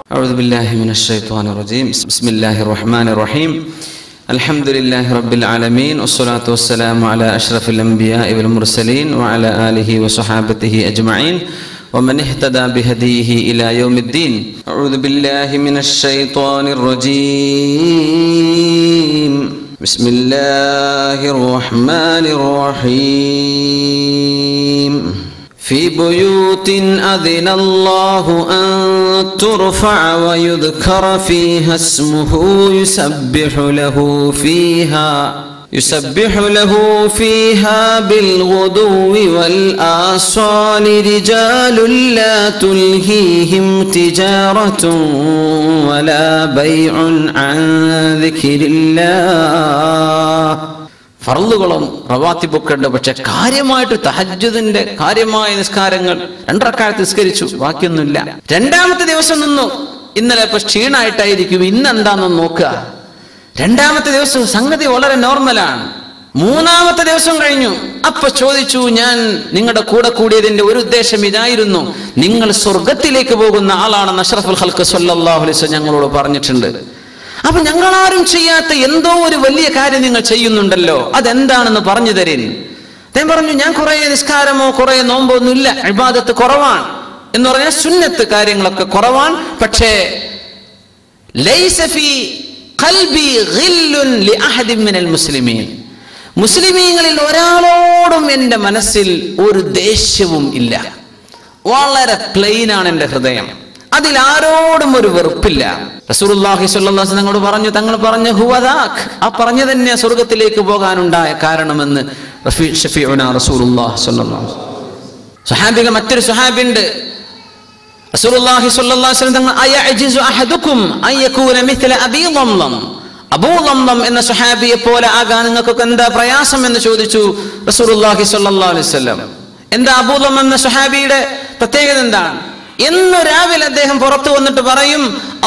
أعوذ بالله من الشيطان الرجيم بسم الله الرحمن الرحيم الحمد لله رب العالمين والصلاة والسلام على أشرف الأنبياء والمرسلين وعلى آله وصحابته أجمعين ومن اهتدى بهديه إلى يوم الدين أعوذ بالله من الشيطان الرجيم بسم الله الرحمن الرحيم في بيوت أذن الله أن ترفع ويذكر فيها اسمه يسبح له فيها يسبح له فيها بالغدو والآصال رجال لا تلهيهم تجارة ولا بيع عن ذكر الله ഫറലുകളും റവാത്തിബൊക്കെ ഉണ്ട് പക്ഷെ കാര്യമായിട്ട് തഹജ്ജുദിന്റെ കാര്യമായ നിസ്കാരങ്ങൾ രണ്ടറക്കാലത്ത് നിസ്കരിച്ചു ബാക്കിയൊന്നുമില്ല രണ്ടാമത്തെ ദിവസം നിന്നു ഇന്നലെ ഇപ്പൊ ക്ഷീണായിട്ടായിരിക്കും ഇന്ന് എന്താണെന്ന് നോക്കുക രണ്ടാമത്തെ ദിവസം സംഗതി വളരെ നോർമലാണ് മൂന്നാമത്തെ ദിവസം കഴിഞ്ഞു അപ്പൊ ചോദിച്ചു ഞാൻ നിങ്ങളുടെ കൂടെ കൂടിയതിന്റെ ഒരു ഉദ്ദേശം ഇതായിരുന്നു നിങ്ങൾ സ്വർഗത്തിലേക്ക് പോകുന്ന ആളാണെന്ന് അഷ്റഫുൽ ഹൽക്ക് സല്ലാഹു അലൈസ് ഞങ്ങളോട് പറഞ്ഞിട്ടുണ്ട് അപ്പൊ ഞങ്ങളാരും ചെയ്യാത്ത എന്തോ ഒരു വലിയ കാര്യം നിങ്ങൾ ചെയ്യുന്നുണ്ടല്ലോ അതെന്താണെന്ന് പറഞ്ഞു തരീൻ അദ്ദേഹം പറഞ്ഞു ഞാൻ കുറെ നിസ്കാരമോ കുറെ നോമ്പോ ഒന്നും ഇല്ല ഇബാദത്ത് കുറവാണ് എന്ന് പറഞ്ഞാൽ സുന്നത്ത് കാര്യങ്ങളൊക്കെ കുറവാണ് പക്ഷേ ലൈസ ഫീ ഖൽബി ഖില്ലുൻ ലിഅഹദിൻ മിനൽ മുസ്ലിമീൻ മുസ്ലിമീങ്ങളിൽ ഒരാളോടും എൻ്റെ മനസ്സിൽ ഒരു ദേഷ്യവും ഇല്ല വളരെ പ്ലെയിൻ ആണ് എൻ്റെ ഹൃദയം അതിൽ ആരോടും ഒരു വെറുപ്പില്ല റസൂലുള്ളാഹി സ്വല്ലല്ലാഹു അലൈഹി തങ്ങളോട് പറഞ്ഞു തങ്ങൾ പറഞ്ഞു ഹുവദാഖ് ആ പറഞ്ഞു തന്നെ സ്വർഗത്തിലേക്ക് പോകാനുണ്ടായ കാരണമെന്ന് റഫീ ഷഫീഉന റസൂലുള്ളാഹി സ്വല്ലല്ലാഹു അലൈഹി സ്വഹാബിക മറ്റൊരു സ്വഹാബിണ്ട് റസൂലുള്ളാഹി സ്വല്ലല്ലാഹു അലൈഹി തങ്ങൾ അയഅജിസു അഹദുക്കും അൻ യകൂന മിത്ല അബീ ളംളം അബൂ ളംളം എന്ന സ്വഹാബിയെ പോലെ ആകാൻ നിങ്ങൾക്കൊക്കെ എന്താ പ്രയാസം എന്ന് ചോദിച്ചു റസൂലുള്ളാഹി സ്വല്ലല്ലാഹു അലൈഹി വസല്ലം എന്താ അബൂ ളംളം എന്ന സ്വഹാബിയുടെ പ്രത്യേകത എന്താണ് എന്ന് രാവിലെ അദ്ദേഹം പുറത്തു വന്നിട്ട് പറയും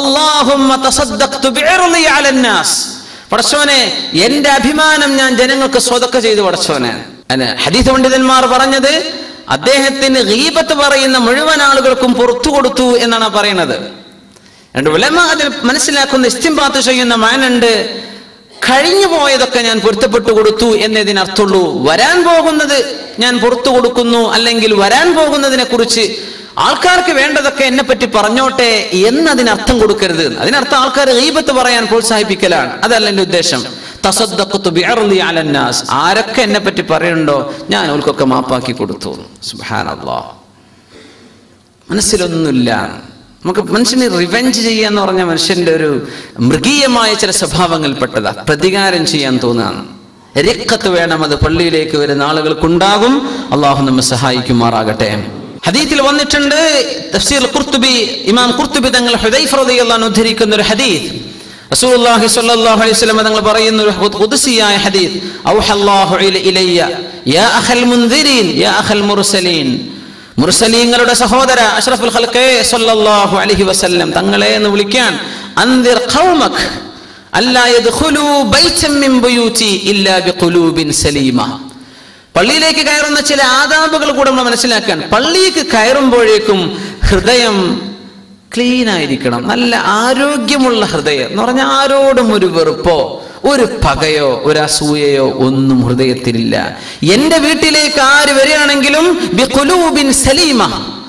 പടച്ചോനെ എന്റെ അഭിമാനം ഞാൻ ജനങ്ങൾക്ക് സ്വതക്ക ചെയ്തു പടച്ചോനെ അല്ലെ ഹദീസ് പണ്ഡിതന്മാർ പറഞ്ഞത് അദ്ദേഹത്തിന് ഗീപത്ത് പറയുന്ന മുഴുവൻ ആളുകൾക്കും പുറത്തു കൊടുത്തു എന്നാണ് പറയുന്നത് രണ്ട് വിലമ അതിൽ മനസ്സിലാക്കുന്ന ഇസ്തിംപാത്ത് ചെയ്യുന്ന മാനുണ്ട് കഴിഞ്ഞു പോയതൊക്കെ ഞാൻ പൊരുത്തപ്പെട്ടു കൊടുത്തു എന്നതിനർത്ഥമുള്ളൂ വരാൻ പോകുന്നത് ഞാൻ പുറത്തു കൊടുക്കുന്നു അല്ലെങ്കിൽ വരാൻ പോകുന്നതിനെ കുറിച്ച് ആൾക്കാർക്ക് വേണ്ടതൊക്കെ എന്നെ പറ്റി പറഞ്ഞോട്ടെ എന്നതിനർത്ഥം കൊടുക്കരുത് അതിനർത്ഥം ആൾക്കാർ ഗീബത്ത് പറയാൻ പ്രോത്സാഹിപ്പിക്കലാണ് അതല്ല എന്റെ ഉദ്ദേശം ആരൊക്കെ എന്നെ പറ്റി പറയുന്നുണ്ടോ ഞാൻ അവർക്കൊക്കെ മാപ്പാക്കി കൊടുത്തു സുഹാനല്ലാ മനസ്സിലൊന്നുമില്ല നമുക്ക് മനുഷ്യന് റിവെഞ്ച് ചെയ്യാന്ന് പറഞ്ഞ മനുഷ്യന്റെ ഒരു മൃഗീയമായ ചില സ്വഭാവങ്ങൾപ്പെട്ടതാ പ്രതികാരം ചെയ്യാൻ തോന്നുകയാണ് രക്കത്ത് വേണം അത് പള്ളിയിലേക്ക് വരുന്ന ആളുകൾക്കുണ്ടാകും അള്ളാഹു നമ്മെ സഹായിക്കുമാറാകട്ടെ ഹദീത്തിൽ വന്നിട്ടുണ്ട് തഫ്സീർ ഖുർത്തുബി ഇമാം ഖുർത്തുബി തങ്ങൾ ഹുദൈഫ റളിയല്ലാഹു ഉദ്ധരിക്കുന്ന ഒരു ഹദീസ് റസൂലുള്ളാഹി സ്വല്ലല്ലാഹു അലൈഹി വസല്ലം തങ്ങൾ പറയുന്ന ഒരു ഖുദ്സിയായ ഹദീസ് ഔഹല്ലാഹു ഇലയ്യ യാ അഖൽ മുൻദിരീൻ യാ അഖൽ മുർസലീൻ മുർസലീങ്ങളുടെ സഹോദര അഷ്റഫുൽ ഖൽഖേ സ്വല്ലല്ലാഹു അലൈഹി വസല്ലം തങ്ങളെ എന്ന് വിളിക്കാൻ അൻദിർ ഖൗമക് അല്ലാ യദ്ഖുലു ബൈതൻ മിൻ ബുയൂതി ഇല്ലാ ബിഖുലൂബിൻ സലീമ പള്ളിയിലേക്ക് കയറുന്ന ചില ആദാബുകൾ കൂടെ നമ്മൾ മനസ്സിലാക്കാൻ പള്ളിക്ക് കയറുമ്പോഴേക്കും ഹൃദയം ക്ലീൻ ആയിരിക്കണം നല്ല ആരോഗ്യമുള്ള ഹൃദയം എന്ന് പറഞ്ഞാൽ ആരോടും ഒരു വെറുപ്പോ ഒരു പകയോ ഒരു അസൂയയോ ഒന്നും ഹൃദയത്തിലില്ല എന്റെ വീട്ടിലേക്ക് ആര് വരികയാണെങ്കിലും സലീമ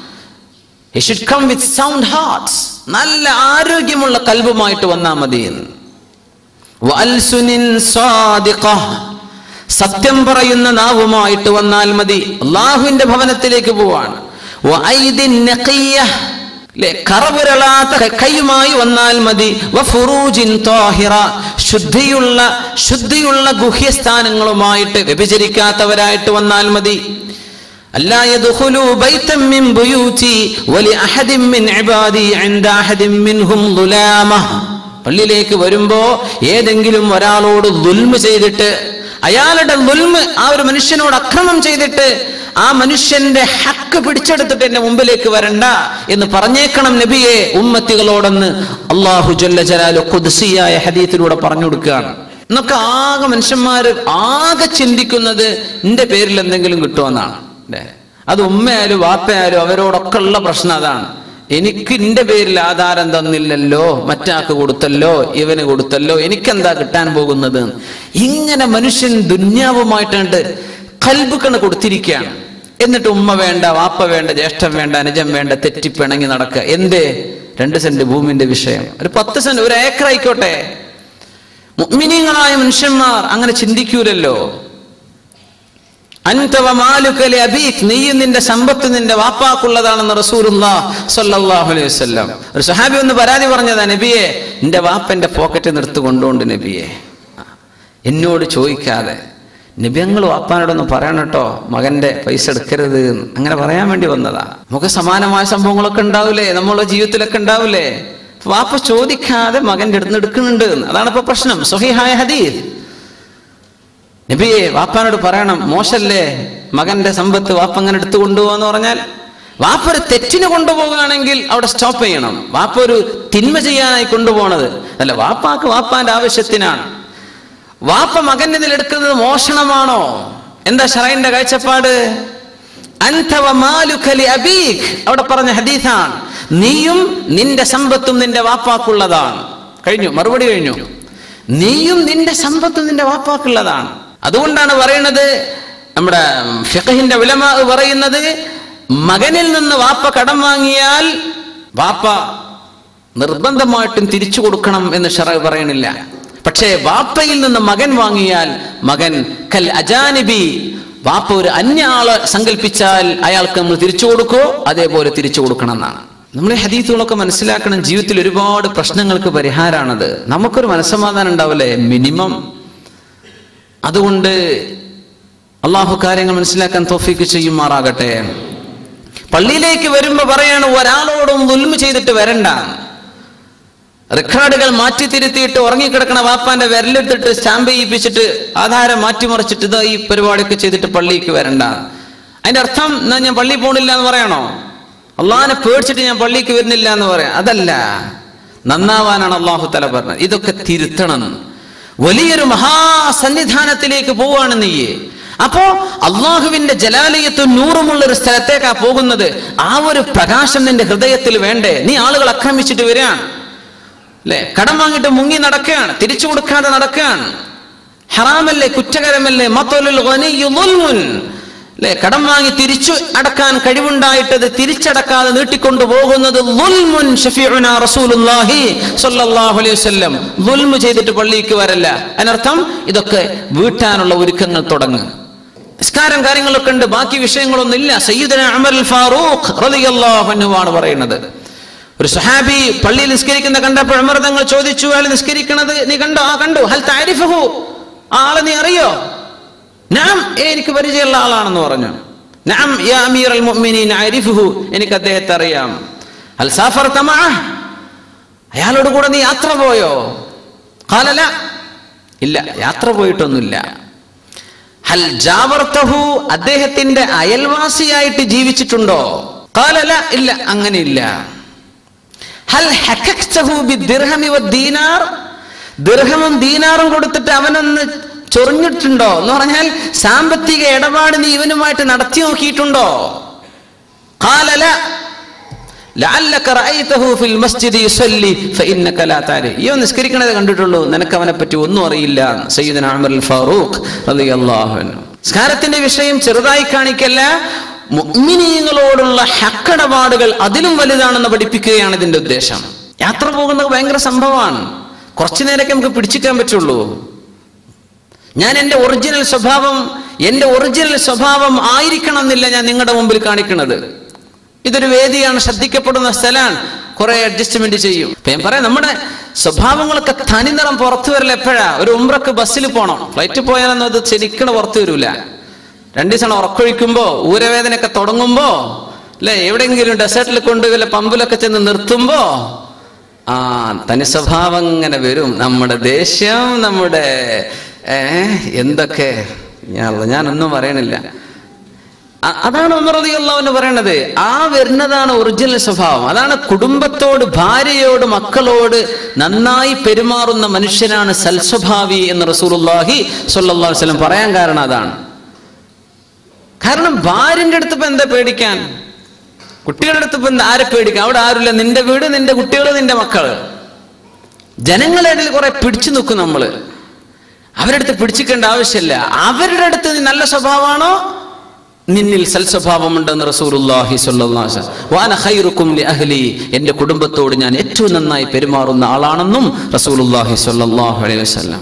സൗണ്ട് ഹാർട്ട്സ് നല്ല ആരോഗ്യമുള്ള കൽബുമായിട്ട് വന്നാൽ മതി സത്യം പറയുന്ന നാവുമായിട്ട് വന്നാൽ മതി അള്ളാഹുവിന്റെ ഭവനത്തിലേക്ക് പോവാണ് കറപുരളാത്ത കൈയുമായി വന്നാൽ മതി ശുദ്ധിയുള്ള ശുദ്ധിയുള്ള ഗുഹ്യസ്ഥാനങ്ങളുമായിട്ട് വ്യഭിചരിക്കാത്തവരായിട്ട് വന്നാൽ മതി അല്ലാ യദ്ഖുലു ബൈതൻ മിൻ ബുയൂതി വലി അഹദിൻ മിൻ ഇബാദി ഇൻദ അഹദിൻ മിൻഹും ദുലാമ പള്ളിയിലേക്ക് വരുമ്പോ ഏതെങ്കിലും ഒരാളോട് ദുൽമ ചെയ്തിട്ട് അയാളുടെ ദുൽമ് ആ ഒരു മനുഷ്യനോട് അക്രമം ചെയ്തിട്ട് ആ മനുഷ്യന്റെ ഹക്ക് പിടിച്ചെടുത്തിട്ട് എന്റെ മുമ്പിലേക്ക് വരണ്ട എന്ന് പറഞ്ഞേക്കണം നബിയെ ഉമ്മത്തികളോടെന്ന് അള്ളാഹു ജല്ല ജലാലു കുദ്സിയായ ഹദീത്തിലൂടെ പറഞ്ഞു കൊടുക്കുകയാണ് എന്നൊക്കെ ആകെ മനുഷ്യന്മാര് ആകെ ചിന്തിക്കുന്നത് എന്റെ പേരിൽ എന്തെങ്കിലും കിട്ടുമെന്നാണ് അല്ലേ അത് ഉമ്മയായാലും വാപ്പയായാലും അവരോടൊക്കെ ഉള്ള പ്രശ്നം അതാണ് എനിക്ക് എന്റെ പേരിൽ ആധാരം തന്നില്ലല്ലോ മറ്റാക്ക് കൊടുത്തല്ലോ ഇവന് കൊടുത്തല്ലോ എനിക്കെന്താ കിട്ടാൻ പോകുന്നത് ഇങ്ങനെ മനുഷ്യൻ ദുന്യാവുമായിട്ടുണ്ട് കൽബുക്കണ് കൊടുത്തിരിക്കുകയാണ് എന്നിട്ട് ഉമ്മ വേണ്ട വാപ്പ വേണ്ട ജ്യേഷ്ഠൻ വേണ്ട അനുജം വേണ്ട തെറ്റിപ്പിണങ്ങി നടക്കുക എന്തേ രണ്ട് സെന്റ് ഭൂമിന്റെ വിഷയം ഒരു പത്ത് സെന്റ് ഒരു ഏക്കർ ആയിക്കോട്ടെ മുഅ്മിനീങ്ങളായ മനുഷ്യന്മാർ അങ്ങനെ ചിന്തിക്കൂലല്ലോ അൻതവ മാലുക്കലെ അബീഖ് നീയും നിന്റെ സമ്പത്ത് നിന്റെ വാപ്പാക്കുള്ളതാണെന്ന് റസൂലുള്ളാ സ്വല്ലല്ലാഹു അലൈഹി വസല്ലം ഒരു സഹാബി ഒന്ന് പരാതി പറഞ്ഞതാ നബിയെ നിന്റെ വാപ്പന്റെ പോക്കറ്റ് നിർത്ത് കൊണ്ടുകൊണ്ട് നബിയെ എന്നോട് ചോദിക്കാതെ നബി ഞങ്ങൾ വാപ്പാനോടൊന്ന് പറയണം കേട്ടോ മകന്റെ പൈസ എടുക്കരുത് എന്ന്. അങ്ങനെ പറയാൻ വേണ്ടി വന്നതാ നമുക്ക് സമാനമായ സംഭവങ്ങളൊക്കെ ഉണ്ടാവില്ലേ നമ്മളുടെ ജീവിതത്തിലൊക്കെ ഉണ്ടാവില്ലേ വാപ്പ ചോദിക്കാതെ മകന്റെ അടുത്ത് നിന്ന് എടുക്കുന്നുണ്ട് എന്ന്. അതാണ് ഇപ്പൊ പ്രശ്നം സ്വഹിഹായ ഹദീസ് നബിയെ വാപ്പാനോട് പറയണം മോശല്ലേ മകന്റെ സമ്പത്ത് വാപ്പ അങ്ങനെ എടുത്തു കൊണ്ടുപോകാന്ന് പറഞ്ഞാൽ വാപ്പ ഒരു തെറ്റിന് കൊണ്ടുപോകുകയാണെങ്കിൽ അവിടെ സ്റ്റോപ്പ് ചെയ്യണം വാപ്പ ഒരു തിന്മ ചെയ്യാനായി കൊണ്ടുപോകണത് അല്ല വാപ്പാക്ക് വാപ്പാന്റെ ആവശ്യത്തിനാണ് വാപ്പ മകന്റെ ഇതിൽ എടുക്കുന്നത് മോഷണമാണോ എന്താ ഷറൈന്റെ കാഴ്ചപ്പാട് അൻതവ മാലുക്കലി അബീഖ് അവിടെ പറഞ്ഞ ഹദീസാണ് നീയും നിന്റെ സമ്പത്തും നിന്റെ വാപ്പാക്കുള്ളതാണ് കഴിഞ്ഞു മറുപടി കഴിഞ്ഞു നീയും നിന്റെ സമ്പത്തും നിന്റെ വാപ്പാക്കുള്ളതാണ് അതുകൊണ്ടാണ് പറയുന്നത് നമ്മുടെ ഫിഖഹിന്റെ വിലമ പറയുന്നത് മകനിൽ നിന്ന് വാപ്പ കടം വാങ്ങിയാൽ വാപ്പ നിർബന്ധമായിട്ടും തിരിച്ചു കൊടുക്കണം എന്ന് ഷറ പറയണില്ല പക്ഷേ വാപ്പയിൽ നിന്ന് മകൻ വാങ്ങിയാൽ മകൻ കൽ അജാനിബി വാപ്പ ഒരു അന്യ ആളെ സങ്കല്പിച്ചാൽ അയാൾക്ക് നമ്മൾ തിരിച്ചു കൊടുക്കോ അതേപോലെ തിരിച്ചു കൊടുക്കണം എന്നാണ് നമ്മൾ ഈ ഹദീത്തുകളൊക്കെ മനസ്സിലാക്കണം ജീവിതത്തിൽ ഒരുപാട് പ്രശ്നങ്ങൾക്ക് പരിഹാരമാണത് നമുക്കൊരു മനസ്സമാധാനം ഉണ്ടാവില്ലേ മിനിമം അതുകൊണ്ട് അള്ളാഹു കാര്യങ്ങൾ മനസ്സിലാക്കാൻ തോഫിക്ക് ചെയ്യുമാറാകട്ടെ പള്ളിയിലേക്ക് വരുമ്പോ പറയാണ് ഒരാളോടും ദുൽമ ചെയ്തിട്ട് വരണ്ട റെക്കോർഡുകൾ മാറ്റി തിരുത്തിയിട്ട് ഉറങ്ങിക്കിടക്കണ വാപ്പാന്റെ വിരലെടുത്തിട്ട് സ്റ്റാമ്പ് ചെയ്യിപ്പിച്ചിട്ട് ആധാരം മാറ്റിമറിച്ചിട്ട് ഇതാ ഈ പരിപാടിയൊക്കെ ചെയ്തിട്ട് പള്ളിക്ക് വരണ്ട അതിന്റെ അർത്ഥം എന്നാ ഞാൻ പള്ളി പോണില്ല എന്ന് പറയണോ അള്ളാഹിനെ പേടിച്ചിട്ട് ഞാൻ പള്ളിക്ക് വരുന്നില്ല എന്ന് പറയാം അതല്ല നന്നാവാനാണ് അള്ളാഹു തല പറഞ്ഞത് ഇതൊക്കെ തിരുത്തണം വലിയൊരു മഹാസന്നിധാനത്തിലേക്ക് പോവാണ് നീ അപ്പോ അള്ളാഹുവിന്റെ ജലാലയത്തും നൂറുമുള്ള ഒരു സ്ഥലത്തേക്കാ പോകുന്നത് ആ ഒരു പ്രകാശം നിന്റെ ഹൃദയത്തിൽ വേണ്ടേ നീ ആളുകൾ ആക്രമിച്ചിട്ട് വരികയാണ് അല്ലെ കടം വാങ്ങിയിട്ട് മുങ്ങി നടക്കുകയാണ് തിരിച്ചു കൊടുക്കാതെ നടക്കുകയാണ് ഹറാമല്ലേ കുറ്റകരമല്ലേ മത്തൊലുൽ ഗനിയ്യു ദുൽമുൻ. അല്ലെ കടം വാങ്ങി തിരിച്ചു അടക്കാൻ കഴിവുണ്ടായിട്ടത് തിരിച്ചടക്കാതെ നീട്ടിക്കൊണ്ടു പോകുന്നത് ദുൽമുൻ ഷഫീഉനാ റസൂലുള്ളാഹി സ്വല്ലല്ലാഹു അലൈഹി വസല്ലം ദുൽമു ചെയ്തിട്ട് പള്ളിക്ക് വരല്ല അതിനർത്ഥം ഇതൊക്കെ വീട്ടാനുള്ള ഒരുക്കങ്ങൾ തുടങ്ങും നിസ്കാരം കാര്യങ്ങളൊക്കെ ഉണ്ട് ബാക്കി വിഷയങ്ങളൊന്നും ഇല്ല സയ്യിദന അമർ ഫാറൂഖ് റളിയല്ലാഹു അൻഹു ആണ് പറയുന്നത് ഒരു സഹാബി പള്ളിയിൽ നിസ്കരിക്കുന്ന കണ്ടപ്പോൾ ഉമർ തങ്ങൾ ചോദിച്ചു അയാൾ നിസ്കരിക്കണത് നീ കണ്ടോ ആ കണ്ടു ഹൽ താരിഫഹു ആ ആളെ നീ അറിയോ നാം ഏ എനിക്ക് പരിചയമുള്ള ആളാണെന്ന് പറഞ്ഞു നാം യാ അമീർ അൽ മുഅ്മിനീൻ അരിഫുഹു എനിക്ക് അദ്ദേഹത്തെ അറിയാം ഹൽ സാഫർ അയാളോട് കൂടെ നീ യാത്ര പോയോ കാലല ഇല്ല യാത്ര പോയിട്ടൊന്നുമില്ല ഹൽ ജാവർത്തഹു അദ്ദേഹത്തിന്റെ അയൽവാസിയായിട്ട് ജീവിച്ചിട്ടുണ്ടോ കാലല ഇല്ല അങ്ങനെയില്ല ഹൽ ഹക്കക്തഹു ബിദ്ദിർഹമി വദ്ദീനാർ ദിർഹമും ദീനാറും കൊടുത്തിട്ട് അവനൊന്ന് ചൊറിഞ്ഞിട്ടുണ്ടോ എന്ന് പറഞ്ഞാൽ സാമ്പത്തിക ഇടപാട് നീ ഇവനുമായിട്ട് നടത്തി നോക്കിയിട്ടുണ്ടോ കാലല ലഅല്ലക റഅയ്തഹു ഫിൽ മസ്ജിദി യുസല്ലി ഫഇന്നക ലാ താരി ഈ നിസ്കരിക്കണത് കണ്ടിട്ടുള്ളൂ നിനക്ക് അവനെ പറ്റി ഒന്നും അറിയില്ല സയ്യിദന ഉമർ അൽ ഫാറൂഖ് റളിയല്ലാഹു അൻഹു നിസ്കാരത്തിന്റെ വിഷയം ചെറുതായി കാണിക്കല്ല മുഅ്മിനീങ്ങളോടുള്ള ഹക്കടപാടുകൾ അതിലും വലുതാണെന്ന് പഠിപ്പിക്കുകയാണ് ഇതിന്റെ ഉദ്ദേശം യാത്ര പോകുന്നത് ഭയങ്കര സംഭവമാണ് കുറച്ചു നേരമൊക്കെ നമുക്ക് പിടിച്ചിക്കാൻ പറ്റുള്ളൂ ഞാൻ എൻ്റെ ഒറിജിനൽ സ്വഭാവം എൻ്റെ ഒറിജിനൽ സ്വഭാവം ആയിരിക്കണം എന്നില്ല ഞാൻ നിങ്ങളുടെ മുമ്പിൽ കാണിക്കുന്നത് ഇതൊരു വേദിയാണ് ശ്രദ്ധിക്കപ്പെടുന്ന സ്ഥലമാണ് കുറെ അഡ്ജസ്റ്റ്മെന്റ് ചെയ്യും ഇപ്പൊ ഞാൻ പറയാം നമ്മുടെ സ്വഭാവങ്ങളൊക്കെ തനിനിറം പുറത്തു വരില്ല എപ്പോഴാ ഒരു ഉമ്രക്ക് ബസ്സിൽ പോകണം ഫ്ലൈറ്റ് പോയാലൊന്നും അത് ശരിക്കണ പുറത്തു വരൂല രണ്ടു ദിവസം ഉറക്കൊഴിക്കുമ്പോ ഊരവേദനയൊക്കെ തുടങ്ങുമ്പോ അല്ലെ എവിടെയെങ്കിലും ഡെസേർട്ടിൽ കൊണ്ട് വല്ല പമ്പിലൊക്കെ ചെന്ന് നിർത്തുമ്പോ ആ തനി സ്വഭാവം ഇങ്ങനെ വരും നമ്മുടെ ദേഷ്യം നമ്മുടെ ഏ എന്തൊക്കെ ഞാൻ ഞാനൊന്നും പറയണില്ല അ- അതാണ് ഉമറതിയുള്ളവന് പറയണത് ആ വരുന്നതാണ് ഒറിജിനൽ സ്വഭാവം അതാണ് കുടുംബത്തോട് ഭാര്യയോട് മക്കളോട് നന്നായി പെരുമാറുന്ന മനുഷ്യനാണ് സൽസ്വഭാവി എന്ന് റസൂലുള്ളാഹി സ്വല്ലല്ലാഹു അലൈഹി വസല്ലം പറയാൻ കാരണം അതാണ് കാരണം ഭാര്യന്റെ അടുത്ത് ഇപ്പൊ എന്താ പേടിക്കാൻ കുട്ടികളുടെ അടുത്ത് ഇപ്പം ആരെ പേടിക്കാം അവിടെ ആരുമില്ല നിന്റെ വീട് നിന്റെ കുട്ടികൾ നിന്റെ മക്കള് ജനങ്ങളുടെ ഇടയിൽ കുറെ പിടിച്ചു നിൽക്കും നമ്മള് അവരുടെ അടുത്ത് പിടിച്ചിക്കേണ്ട ആവശ്യമില്ല അവരുടെ അടുത്ത് നീ നല്ല സ്വഭാവമാണോ നിന്നിൽ സൽസ്വഭാവമുണ്ടെന്ന് റസൂലുള്ളാഹി സ്വല്ലല്ലാഹു അലൈഹി വസല്ലം. വാന ഖൈറുക്കും ലി അഹ്ലി എൻ്റെ കുടുംബത്തോട് ഞാൻ ഏറ്റവും നന്നായി പെരുമാറുന്ന ആളാണെന്നും റസൂലുള്ളാഹി സ്വല്ലല്ലാഹു അലൈഹി വസല്ലം